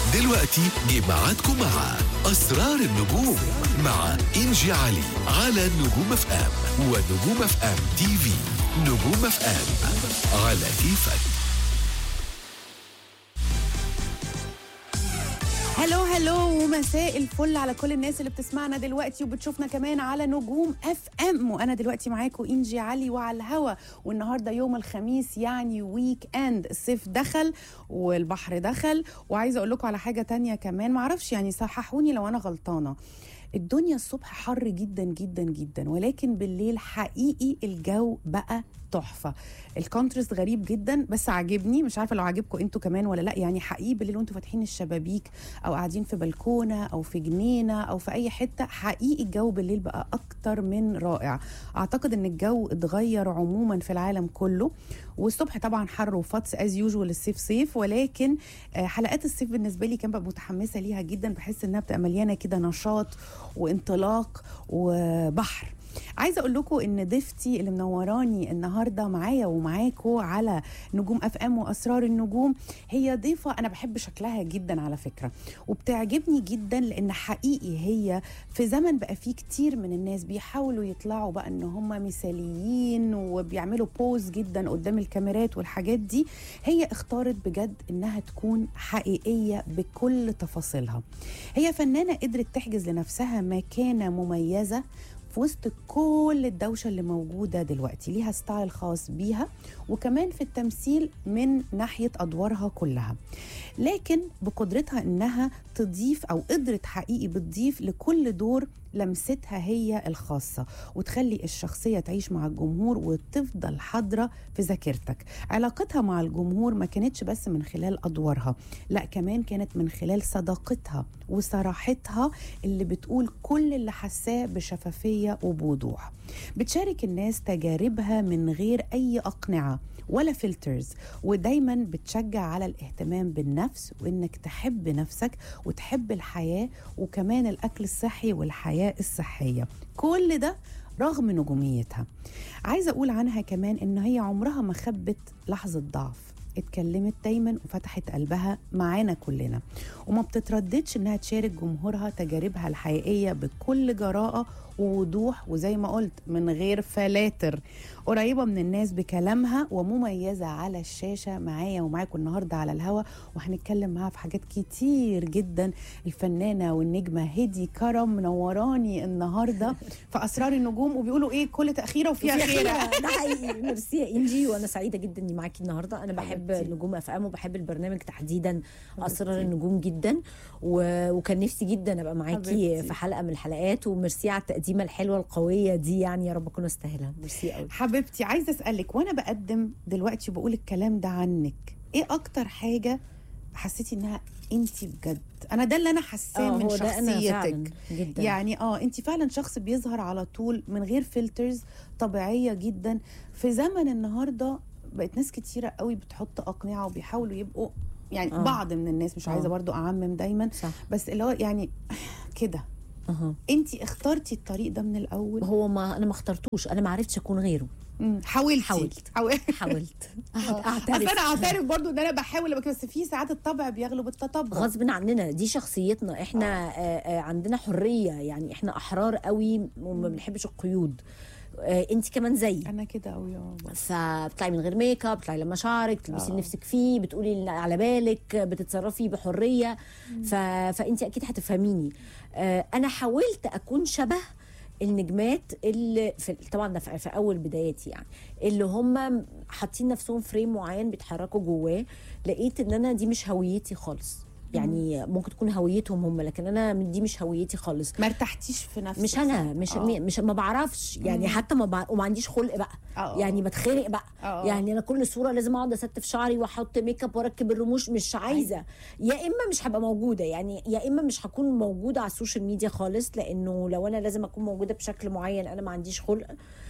دلوقتي جه ميعادكم مع أسرار النجوم مع إنجي علي على نجوم اف ام ونجوم اف ام تي في نجوم اف ام على كيفك هلو هلو ومساء الفل على كل الناس اللي بتسمعنا دلوقتي وبتشوفنا كمان على نجوم اف ام وانا دلوقتي معاكم انجي علي وعلى الهوا والنهارده يوم الخميس يعني ويك اند الصيف دخل والبحر دخل وعايزه اقول لكم على حاجه تانية كمان معرفش يعني صححوني لو انا غلطانه الدنيا الصبح حر جدا جدا جدا ولكن بالليل حقيقي الجو بقى تحفه الكونترست غريب جدا بس عاجبني مش عارفه لو عاجبكم انتوا كمان ولا لا يعني حقيقي بالليل وانتوا فاتحين الشبابيك او قاعدين في بلكونه او في جنينه او في اي حته حقيقي الجو بالليل بقى اكتر من رائع اعتقد ان الجو اتغير عموما في العالم كله والصبح طبعا حر وفطس از يوجوال الصيف صيف ولكن آه، حلقات الصيف بالنسبه لي كان بقى متحمسه ليها جدا بحس انها بتبقى مليانه كده نشاط وانطلاق وبحر عايزه اقول لكم ان ضيفتي اللي منوراني النهارده معايا ومعاكم على نجوم اف ام واسرار النجوم هي ضيفه انا بحب شكلها جدا على فكره وبتعجبني جدا لان حقيقي هي في زمن بقى فيه كتير من الناس بيحاولوا يطلعوا بقى ان هم مثاليين وبيعملوا بوز جدا قدام الكاميرات والحاجات دي هي اختارت بجد انها تكون حقيقيه بكل تفاصيلها هي فنانه قدرت تحجز لنفسها مكانه مميزه في وسط كل الدوشة اللي موجودة دلوقتي ليها ستايل خاص بيها وكمان في التمثيل من ناحية أدوارها كلها لكن بقدرتها إنها تضيف أو قدرت حقيقي بتضيف لكل دور لمستها هي الخاصة وتخلي الشخصية تعيش مع الجمهور وتفضل حاضرة في ذاكرتك علاقتها مع الجمهور ما كانتش بس من خلال أدوارها لا كمان كانت من خلال صداقتها وصراحتها اللي بتقول كل اللي حساه بشفافية وبوضوح بتشارك الناس تجاربها من غير أي أقنعة ولا فلترز ودايما بتشجع على الاهتمام بالنفس وانك تحب نفسك وتحب الحياه وكمان الاكل الصحي والحياه الصحيه كل ده رغم نجوميتها عايزه اقول عنها كمان ان هي عمرها ما خبت لحظه ضعف اتكلمت دايما وفتحت قلبها معانا كلنا وما بتترددش انها تشارك جمهورها تجاربها الحقيقيه بكل جراءه ووضوح وزي ما قلت من غير فلاتر قريبه من الناس بكلامها ومميزه على الشاشه معايا ومعاكم النهارده على الهوا وهنتكلم معاها في حاجات كتير جدا الفنانه والنجمه هدي كرم منوراني النهارده في اسرار النجوم وبيقولوا ايه كل تاخيره وفيها فيها خيره خيرة. ده حقيقي ميرسي يا انجي وانا سعيده جدا اني معاكي النهارده انا بحب حبيبتي. نجوم اف ام وبحب البرنامج تحديدا اسرار النجوم جدا و... وكان نفسي جدا ابقى معاكي حبيبتي. في حلقه من الحلقات وميرسي على التقديمه الحلوه القويه دي يعني يا رب اكون استاهلها ميرسي قوي حبيبتي عايزه اسالك وانا بقدم دلوقتي وبقول الكلام ده عنك ايه اكتر حاجه حسيتي انها انت بجد انا ده اللي انا حاساه من هو ده انا فعلا شخصيتك جدا يعني اه انت فعلا شخص بيظهر على طول من غير فلترز طبيعيه جدا في زمن النهارده بقت ناس كتيره قوي بتحط اقنعه وبيحاولوا يبقوا يعني آه. بعض من الناس مش عايزه آه. برضو اعمم دايما صح بس اللي هو يعني كده أها. انت اخترتي الطريق ده من الاول هو ما انا ما اخترتوش انا ما عرفتش اكون غيره مم. حاولتي حاولت. حاولت حاولت اصل اعترف انا اعترف برضو ان انا بحاول أبقى- بس في ساعات الطبع بيغلب التطبع غصب عننا دي شخصيتنا احنا آه. آه عندنا حريه يعني احنا احرار قوي وما بنحبش القيود آه انت كمان زي انا كده قوي اه برضو. فبتطلعي من غير ميك اب بتطلعي لما شعرك تلبسي آه. اللي نفسك فيه بتقولي اللي على بالك بتتصرفي بحريه ف... فانت اكيد هتفهميني آه انا حاولت اكون شبه النجمات اللي في طبعا ده في في اول بداياتي يعني اللي هم حاطين نفسهم فريم معين بيتحركوا جواه لقيت ان انا دي مش هويتي خالص يعني ممكن تكون هويتهم هم لكن انا دي مش هويتي خالص ما ارتحتيش في نفسك مش انا مش آه. مش ما بعرفش يعني حتى ما بع... وما عنديش خلق بقى آه. يعني بتخنق بقى آه. يعني انا كل صوره لازم اقعد استف شعري واحط ميك اب واركب الرموش مش عايزه يا اما مش هبقى موجوده يعني يا اما مش هكون موجوده على السوشيال ميديا خالص لانه لو انا لازم اكون موجوده بشكل معين انا ما عنديش خلق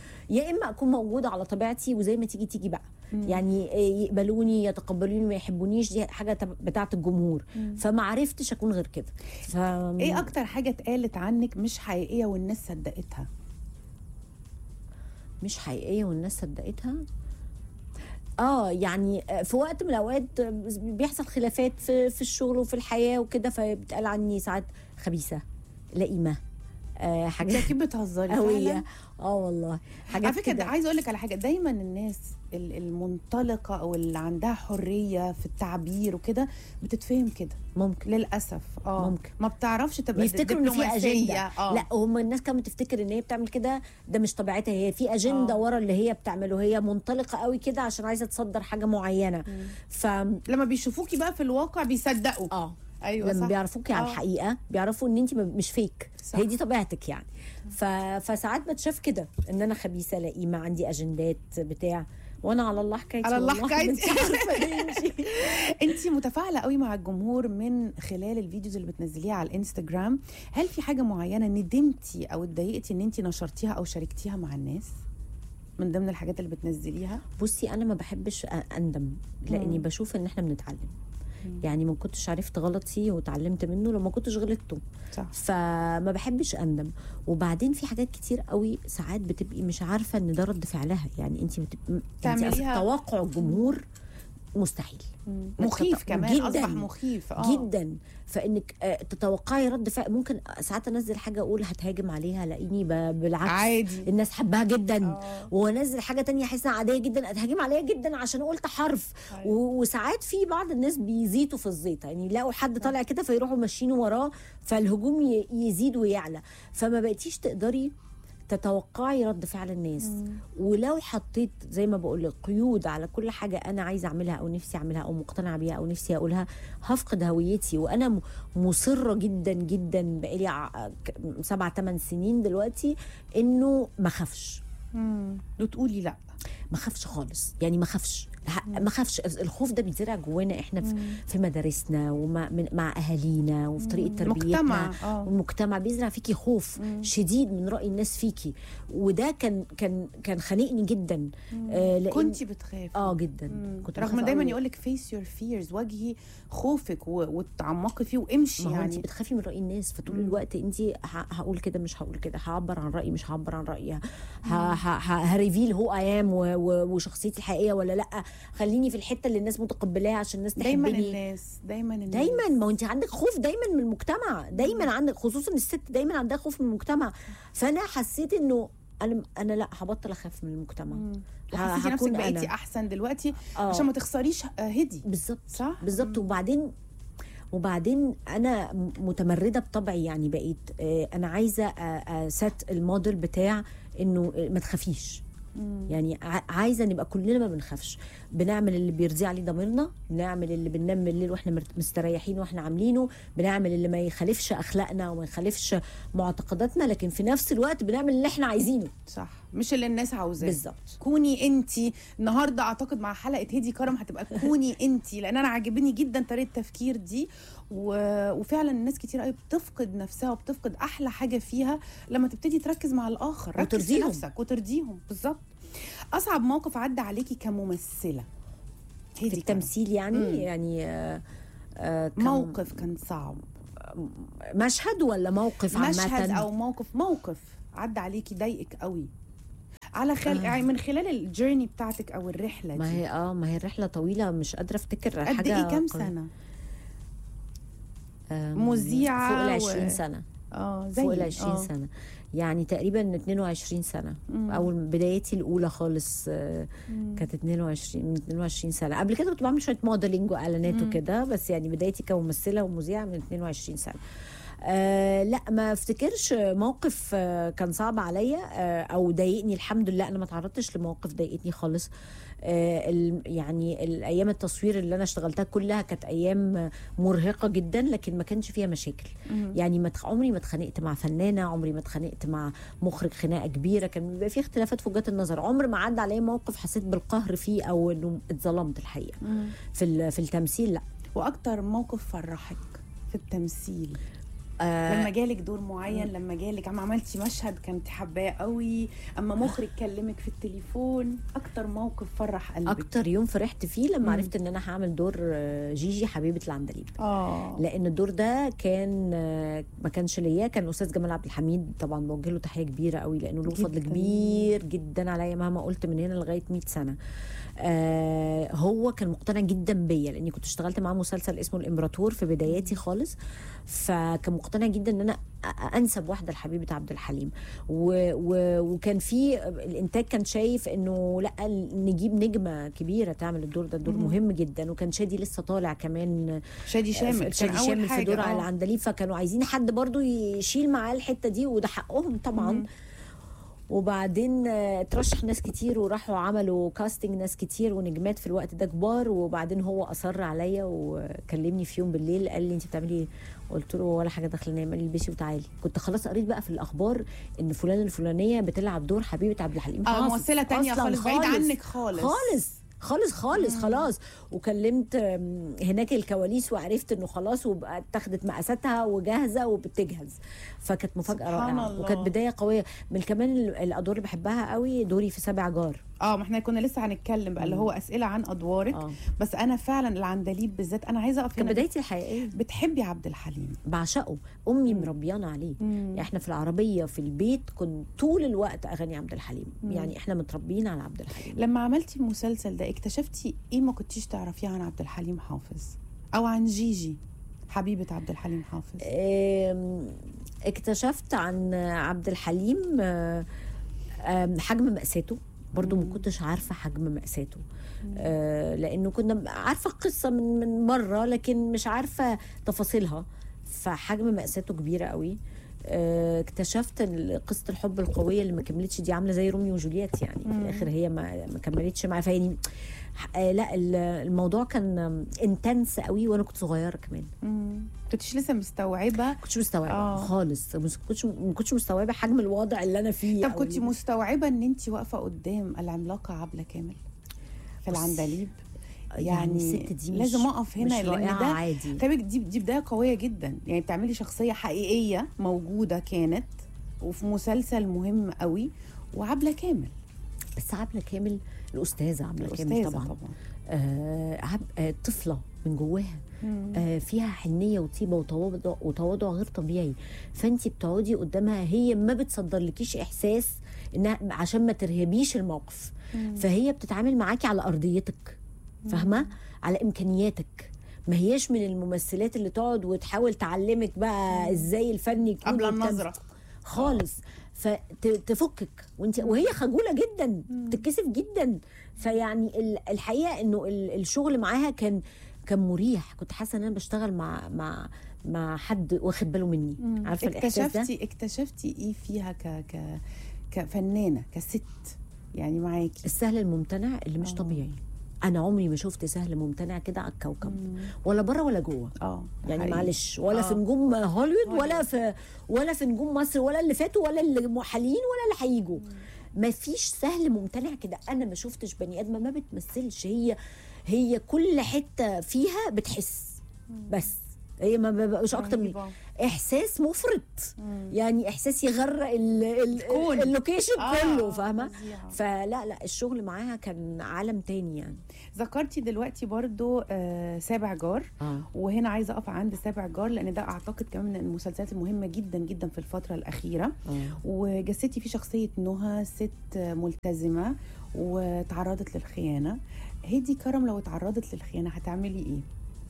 يا اما اكون موجوده على طبيعتي وزي ما تيجي تيجي بقى يعني يقبلوني يتقبلوني ما يحبونيش دي حاجه تب- بتاعه الجمهور فما عرفتش اكون غير كده ف... ايه اكتر حاجه اتقالت عنك مش حقيقيه والناس صدقتها مش حقيقيه والناس صدقتها اه يعني في وقت من الاوقات بيحصل خلافات في في الشغل وفي الحياه وكده فبتقال عني ساعات خبيثه لئيمه آه انت حاجات اكيد بتهزري قويه فعلا اه والله حاجات على فكره كده عايزه اقول لك على حاجه دايما الناس ال- المنطلقه او اللي عندها حريه في التعبير وكده بتتفهم كده ممكن للاسف اه ممكن. ما بتعرفش تبقى بيفتكروا ان في دبلوماسية. اجنده اه لا هم الناس كانت بتفتكر ان هي بتعمل كده ده مش طبيعتها هي في اجنده آه. ورا اللي هي بتعمله هي منطلقه قوي كده عشان عايزه تصدر حاجه معينه ف لما بيشوفوكي بقى في الواقع بيصدقوا اه ايوه لما صح بيعرفوكي على آه. الحقيقه بيعرفوا ان انت مش فيك صح. هي دي طبيعتك يعني ف... فساعات بتشاف كده ان انا خبيثه لئيمه عندي اجندات بتاع وانا على الله حكايتي على الله والله حكايتي. انت عارفه ليه انت انت متفاعله قوي مع الجمهور من خلال الفيديوز اللي بتنزليها على الانستجرام هل في حاجه معينه ندمتي او اتضايقتي ان انت نشرتيها او شاركتيها مع الناس من ضمن الحاجات اللي بتنزليها بصي انا ما بحبش أ- اندم لاني مم. بشوف ان احنا بنتعلم مم. يعني ما كنتش عرفت غلطي وتعلمت منه لما كنتش غلطته صح فما بحبش اندم وبعدين في حاجات كتير قوي ساعات بتبقي مش عارفه ان ده رد فعلها يعني انت بتبقي تعمليها- توقع الجمهور مستحيل مخيف تط- كمان جداً. اصبح مخيف اه جدا فانك آه، تتوقعي رد فعل ممكن ساعات انزل حاجه اقول هتهاجم عليها لاقيني ب- بالعكس عادي الناس حباها جدا آه. وانزل حاجه تانية احسها عاديه جدا اتهاجم عليها جدا عشان قلت حرف أيوة. و- وساعات في بعض الناس بيزيتوا في الزيطه يعني يلاقوا حد طالع كده فيروحوا ماشيين وراه فالهجوم ي- يزيد ويعلى فما بقيتيش تقدري تتوقعي رد فعل الناس ولو حطيت زي ما بقول لك قيود على كل حاجه انا عايزه اعملها او نفسي اعملها او مقتنعه بيها او نفسي اقولها هفقد هويتي وانا م- مصره جدا جدا بقالي ع- ك- سبع ثمان سنين دلوقتي انه ما اخافش مم. وتقولي لا ما خافش خالص يعني ما خافش ه- ما خافش الخوف ده بيتزرع جوانا احنا في, في مدارسنا ومع من مع اهالينا وفي طريقه تربيتنا مجتمع اه والمجتمع بيزرع فيكي خوف شديد من راي الناس فيكي وده كان كان كان خانقني جدا آه لأن كنتي بتخافي اه جدا مم. كنت رغم بخاف دايما قوي. يقول لك فيس يور فيرز واجهي خوفك و- وتعمقي فيه وامشي ما هو انت يعني بتخافي من راي الناس فطول الوقت انت ه- هقول كده مش هقول كده هعبر عن رايي مش هعبر عن رايي ه- ه- ه- هريفيل هو اي ام وشخصيتي الحقيقيه ولا لا خليني في الحته اللي الناس متقبلاها عشان الناس دايما تحبني الناس دايما الناس دايما ما هو انت عندك خوف دايما من المجتمع دايما عندك خصوصا الست دايما عندها خوف من المجتمع فانا حسيت انه انا انا لا هبطل اخاف من المجتمع مم. ه- وحسيتي نفسك هكون بقيتي أنا. احسن دلوقتي آه. عشان ما تخسريش آه، هدي بالظبط صح بالظبط وبعدين وبعدين انا م- متمرده بطبعي يعني بقيت آه، انا عايزه اسات الموديل بتاع انه آه، ما تخافيش يعني ع- عايزه نبقى كلنا ما بنخافش بنعمل اللي بيرضي عليه ضميرنا بنعمل اللي بننام الليل واحنا مرت- مستريحين واحنا عاملينه بنعمل اللي ما يخالفش اخلاقنا وما يخالفش معتقداتنا لكن في نفس الوقت بنعمل اللي احنا عايزينه صح مش اللي الناس عاوزاه بالظبط كوني انت النهارده اعتقد مع حلقه هدي كرم هتبقى كوني انت لان انا عاجبني جدا طريقه التفكير دي و... وفعلا الناس كتير قوي بتفقد نفسها وبتفقد احلى حاجه فيها لما تبتدي تركز مع الاخر ركز في وترضيهم. نفسك وترضيهم بالظبط اصعب موقف عدى عليكي كممثله في هدي كرم. التمثيل يعني مم. يعني آه آه كم- موقف كان صعب مشهد ولا موقف عامه مشهد او موقف موقف عدى عليكي ضايقك قوي على خل... آه. يعني من خلال الجيرني بتاعتك او الرحله ما دي هي اه ما هي الرحله طويله مش قادره افتكر قد حاجه ايه كام قوية. سنه آم، مذيعة فوق ال و- 20 سنه اه زي فوق ال 20 سنه يعني تقريبا 22 سنه مم. اول بدايتي الاولى خالص آه، كانت 22 من 22 سنه قبل كده كنت بعمل شويه موديلنج واعلانات مم. وكده بس يعني بدايتي كممثله ومذيعه من 22 سنه آه لا ما افتكرش موقف آه كان صعب عليا آه او ضايقني الحمد لله انا ما تعرضتش لمواقف ضايقتني خالص آه ال- يعني الايام التصوير اللي انا اشتغلتها كلها كانت ايام مرهقه جدا لكن ما كانش فيها مشاكل يعني ما تخ- عمري ما اتخانقت مع فنانه عمري ما اتخانقت مع مخرج خناقه كبيره كان بيبقى في اختلافات في وجهات النظر عمر ما عدى عليا موقف حسيت بالقهر فيه او انه اتظلمت الحقيقه في ال- في التمثيل لا واكتر موقف فرحك في التمثيل آه لما جالك دور معين لما جالك اما عملتي مشهد كنت حباه قوي اما مخرج كلمك في التليفون اكتر موقف فرح قلبك اكتر يوم فرحت فيه لما مم. عرفت ان انا هعمل دور آه، جيجي حبيبه العندليب اه لان الدور ده كان آه، ما كانش ليا كان الاستاذ جمال عبد الحميد طبعا بوجه له تحيه كبيره قوي لانه له فضل جداً. كبير جدا عليا مهما قلت من هنا لغايه 100 سنه آه هو كان مقتنع جدا بيا لاني كنت اشتغلت معاه مسلسل اسمه الامبراطور في بداياتي خالص فكان مقتنع جدا ان انا أ- انسب واحده لحبيبه عبد الحليم و و وكان في الانتاج كان شايف انه لا نجيب نجمه كبيره تعمل الدور ده دور مم. مهم جدا وكان شادي لسه طالع كمان شادي شامل كان شادي أول شامل في حاجة، دور آه. على العندليب فكانوا عايزين حد برضو يشيل معاه الحته دي وده حقهم طبعا مم. وبعدين آه، اترشح ناس كتير وراحوا عملوا كاستنج ناس كتير ونجمات في الوقت ده كبار وبعدين هو اصر عليا وكلمني في يوم بالليل قال لي انت بتعملي ايه قلت له ولا حاجه داخله انام قال لي البسي وتعالي كنت خلاص قريت بقى في الاخبار ان فلانه الفلانيه بتلعب دور حبيبه عبد الحليم اه حافظ. ممثله تانية أصلاً خالص بعيد عنك خالص خالص خالص خالص خلاص وكلمت آم، هناك الكواليس وعرفت انه خلاص وبقى اتخذت مقاساتها وجاهزه وبتجهز فكانت مفاجاه سبحان رائعه الله. وكانت بدايه قويه من كمان ال- الادوار اللي بحبها قوي دوري في سابع جار اه ما احنا كنا لسه هنتكلم بقى اللي هو اسئله عن ادوارك اه بس انا فعلا العندليب بالذات انا عايزه اقف كانت هنا بدايتي الحقيقيه بتحبي عبد الحليم بعشقه امي مربيانا عليه يعني احنا في العربيه في البيت كنت طول الوقت اغاني عبد الحليم مم. يعني احنا متربيين على عبد الحليم لما عملتي المسلسل ده اكتشفتي ايه ما كنتيش تعرفيه عن عبد الحليم حافظ او عن جيجي حبيبه عبد الحليم حافظ آم، اكتشفت عن عبد الحليم آه، آم، حجم مأساته برضو ما كنتش عارفة حجم مأساته آه، لأنه كنا عارفة القصة من من مرة لكن مش عارفة تفاصيلها فحجم مأساته كبيرة قوي آه، اكتشفت ال- قصة الحب القوية اللي ما كملتش دي عاملة زي روميو وجولييت يعني في مم. الآخر هي ما ما كملتش معايا فيعني آه، لا ال- الموضوع كان انتنس قوي وانا كنت صغيره كمان مم. كنتش لسه مستوعبه كنتش مستوعبه آه. آه. خالص ما كنتش ما كنتش مستوعبه حجم الوضع اللي انا فيه طب أو كنت اللي- مستوعبه ان انت واقفه قدام العملاقه عبله كامل في بص، العندليب يعني يعني الست دي مش لازم اقف هنا مش لان رائعة ده عادي طيب دي دي بدايه قويه جدا يعني بتعملي شخصيه حقيقيه موجوده كانت وفي مسلسل مهم قوي وعبله كامل بس عبله كامل الاستاذه عبله كامل الأستاذة طبعا, طبعا آه عب... آه طفله من جواها مم. آه فيها حنيه وطيبه وتواضع وتواضع غير طبيعي فانت بتقعدي قدامها هي ما بتصدرلكيش احساس انها عشان ما ترهبيش الموقف مم. فهي بتتعامل معاكي على ارضيتك فاهمه على امكانياتك ما هياش من الممثلات اللي تقعد وتحاول تعلمك بقى ازاي الفن يكون قبل وبتاع. النظره خالص فتفكك وانت وهي خجوله جدا بتتكسف جدا فيعني ال- الحقيقه انه ال- الشغل معاها كان كان مريح كنت حاسه ان انا بشتغل مع مع مع حد واخد باله مني مم. عارفه الاحساس ده اكتشفتي اكتشفتي ايه فيها ك ك كفنانه كست يعني معاكي السهل الممتنع اللي مش آه. طبيعي انا عمري ما شفت سهل ممتنع كده على الكوكب مم. ولا بره ولا جوه اه ده يعني حقيقي. معلش ولا آه. في نجوم هوليوود ولا هوليوود. في ولا في نجوم مصر ولا اللي فاتوا ولا اللي حاليين ولا اللي هيجوا ما فيش سهل ممتنع كده انا ما شفتش بني ادمه ما بتمثلش هي هي كل حته فيها بتحس بس هي ما بقاش اكتر من رهيبة. احساس مفرط مم. يعني احساس يغرق ال- ال- الكون. اللوكيشن آه، كله فاهمه فظيعة. فلا لا الشغل معاها كان عالم تاني يعني ذكرتي دلوقتي برضو آه سابع جار اه وهنا عايزه اقف عند سابع جار لان ده اعتقد كمان من المسلسلات المهمه جدا جدا في الفتره الاخيره اه وجسدتي فيه شخصيه نهى ست ملتزمه وتعرضت للخيانه هدي كرم لو اتعرضت للخيانه هتعملي ايه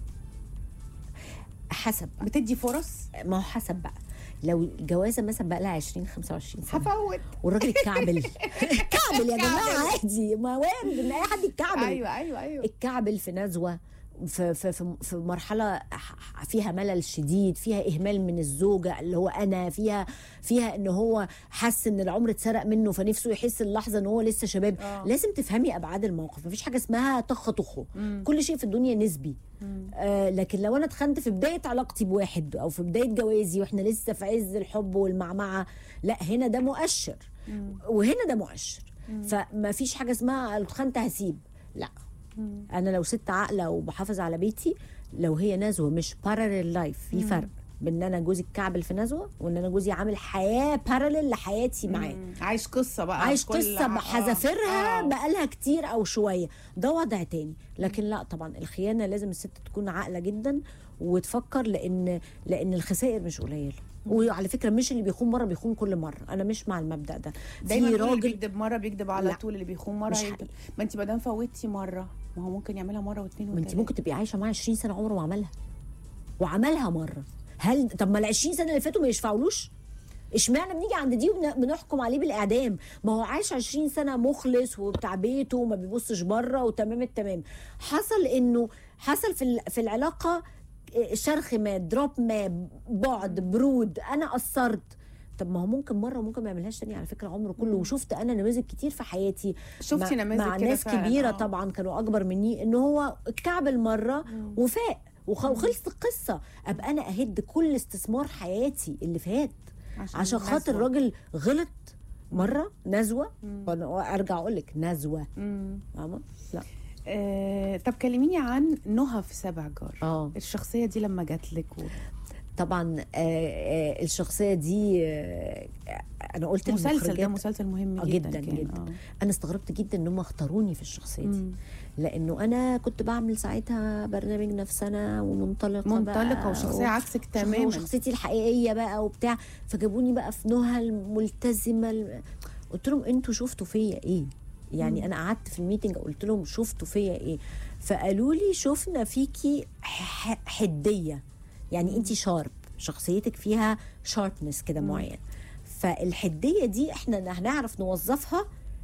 حسب بقى. بتدي فرص ما هو حسب بقى لو الجوازه مثلا بقى لها 20 25 سنه هفوت والراجل اتكعبل كعبل يا جماعه كعبل. عادي ما وارد ان اي حد يتكعبل ايوه ايوه ايوه الكعبل في نزوه في في في, في مرحله ح- فيها ملل شديد فيها اهمال من الزوجه اللي هو انا فيها فيها ان هو حس ان العمر اتسرق منه فنفسه يحس اللحظه ان هو لسه شباب آه. لازم تفهمي ابعاد الموقف مفيش حاجه اسمها طخ طخه مم. كل شيء في الدنيا نسبي مم. آه لكن لو انا اتخنت في بدايه علاقتي بواحد او في بدايه جوازي واحنا لسه في عز الحب والمعمعه لا هنا ده مؤشر مم. وهنا ده مؤشر فما فيش حاجه اسمها لو اتخنت هسيب لا مم. انا لو ست عاقله وبحافظ على بيتي لو هي نزوه مش باراليل لايف في فرق بان انا جوزي اتكعبل في نزوه وان انا جوزي عامل حياه بارلل لحياتي معاه مم. عايش قصه بقى عايش كل قصه ح- بحذافيرها آه. بقالها كتير او شويه ده وضع تاني لكن لا طبعا الخيانه لازم الست تكون عاقله جدا وتفكر لان لان الخسائر مش قليله وعلى فكره مش اللي بيخون مره بيخون كل مره انا مش مع المبدا ده دايما في بيقولوا اللي راجل بيكذب مره بيكذب على لا. طول اللي بيخون مره مش يكذب حقيقي. ما انت ما دام فوتي مره ما هو ممكن يعملها مره واثنين ما انت وثلاثه ممكن تبقي عايشه معاه 20 سنه عمره ما عملها وعملها مره هل طب ما ال 20 سنه اللي فاتوا ما يشفعولوش اشمعنى بنيجي عند دي وبنحكم عليه بالاعدام ما هو عايش 20 سنه مخلص وبتاع بيته وما بيبصش بره وتمام التمام حصل انه حصل في ال- في العلاقه اه، شرخ ما دروب ما بعد برود انا قصرت طب ما هو ممكن مره وممكن ما يعملهاش تاني على فكره عمره كله وشفت انا نماذج كتير في حياتي شفتي مع- نماذج مع كده ناس فعلاً، كبيره آه. طبعا كانوا اكبر مني ان هو اتكعبل مره وفاق وخ- وخلصت القصه ابقى انا اهد كل استثمار حياتي اللي فات عشان عشان خاطر نزوة. راجل غلط مره نزوه وأنا ارجع اقول لك نزوه مم. فاهمه لا آه، طب كلميني عن نهى في سبع جار اه الشخصيه دي لما جات لك و... طبعا آه آه الشخصيه دي آه انا قلت مسلسل ده المخرجات- مسلسل مهم آه، جدا جدا كان. جدا آه. انا استغربت جدا ان هم اختاروني في الشخصيه دي مم. لانه انا كنت بعمل ساعتها برنامج نفسنا ومنطلقه منطلقه بقى وشخصيه و- عكسك تماما وشخصيتي الحقيقيه بقى وبتاع فجابوني بقى في نهى الملتزمه ال- قلت لهم انتوا شفتوا فيا ايه يعني انا قعدت في الميتنج قلت لهم شفتوا فيا ايه فقالوا لي شفنا فيكي ح- حديه يعني انت شارب شخصيتك فيها شاربنس كده معين فالحديه دي احنا هنعرف نوظفها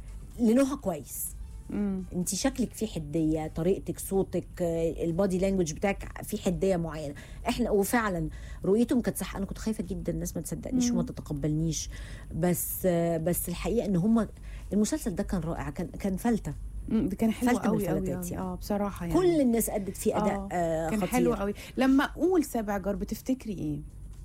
لنهى كويس مم. انت شكلك فيه حديه طريقتك صوتك آه، البادي لانجوج بتاعك فيه حديه معينه احنا وفعلا رؤيتهم كانت صح انا كنت خايفه جدا الناس ما تصدقنيش وما تتقبلنيش بس آه، بس الحقيقه ان هم المسلسل ده كان رائع كان كان فلته مم. ده كان حلو فلتة من قوي قوي الفلتات قوي يعني. اه بصراحه يعني كل الناس ادت فيه اداء آه، آه كان خطير. حلو قوي لما اقول سبع جار بتفتكري ايه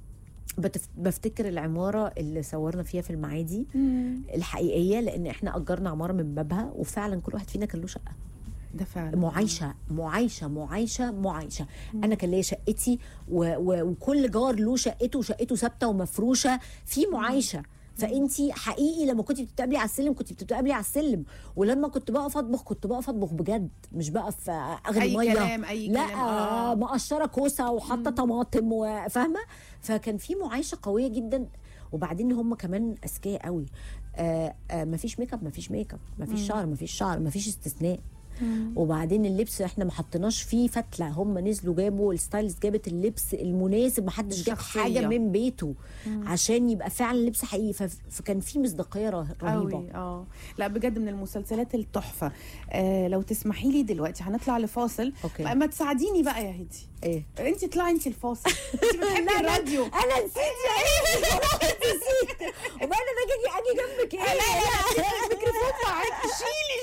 بتف... بفتكر العماره اللي صورنا فيها في المعادي الحقيقيه لان احنا اجرنا عماره من بابها وفعلا كل واحد فينا كان له شقه ده فعلا معايشه معايشه معايشه معايشه انا كان ليا شقتي و... و... وكل جار له شقته وشقته ثابته ومفروشه في معايشه فانت حقيقي لما كنت بتتقابلي على السلم كنت بتتقابلي على السلم ولما كنت بقف اطبخ كنت بقف اطبخ بجد مش بقف اغلي أي ميه كلام، أي لا كلام، آه. مقشره كوسه وحاطه طماطم وفاهمه فكان في معايشه قويه جدا وبعدين هم كمان اذكياء قوي آه آه مفيش ميك اب مفيش ميك اب مفيش شعر مفيش شعر مفيش استثناء وبعدين اللبس احنا ما حطيناش فيه فتله هم نزلوا جابوا الستايلست جابت اللبس المناسب ما حدش جاب الشخصية. حاجه من بيته عشان يبقى فعلا لبس حقيقي فف- فكان في مصداقيه ره- رهيبه قوي اه لا بجد من المسلسلات التحفه آه لو تسمحي لي دلوقتي هنطلع لفاصل أوكي. ما تساعديني بقى يا هدي ايه انت اطلعي انت الفاصل انت بتحبي الراديو انا نسيت يا ايه والله نسيت وبعدين انا اجي اجي جنبك ايه الميكروفون معاكي شيلي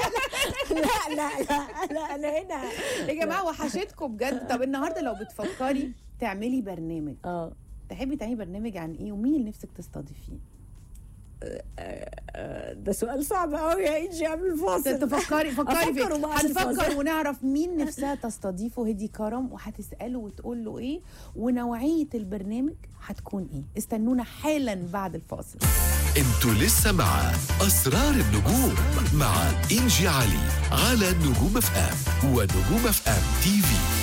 شويه لا لا لا لا انا هنا يا جماعه وحشتكم بجد طب النهارده لو بتفكري تعملي برنامج اه تحبي تعملي برنامج عن ايه ومين اللي نفسك تستضيفيه ده سؤال صعب قوي يا انجي قبل الفاصل تفكري فكري أفكر فيه وبعد هنفكر الفاصل. ونعرف مين نفسها تستضيفه هدي كرم وهتساله وتقول له ايه ونوعيه البرنامج هتكون ايه استنونا حالا بعد الفاصل انتوا لسه مع اسرار النجوم مع انجي علي على نجوم اف ام ونجوم اف ام تي في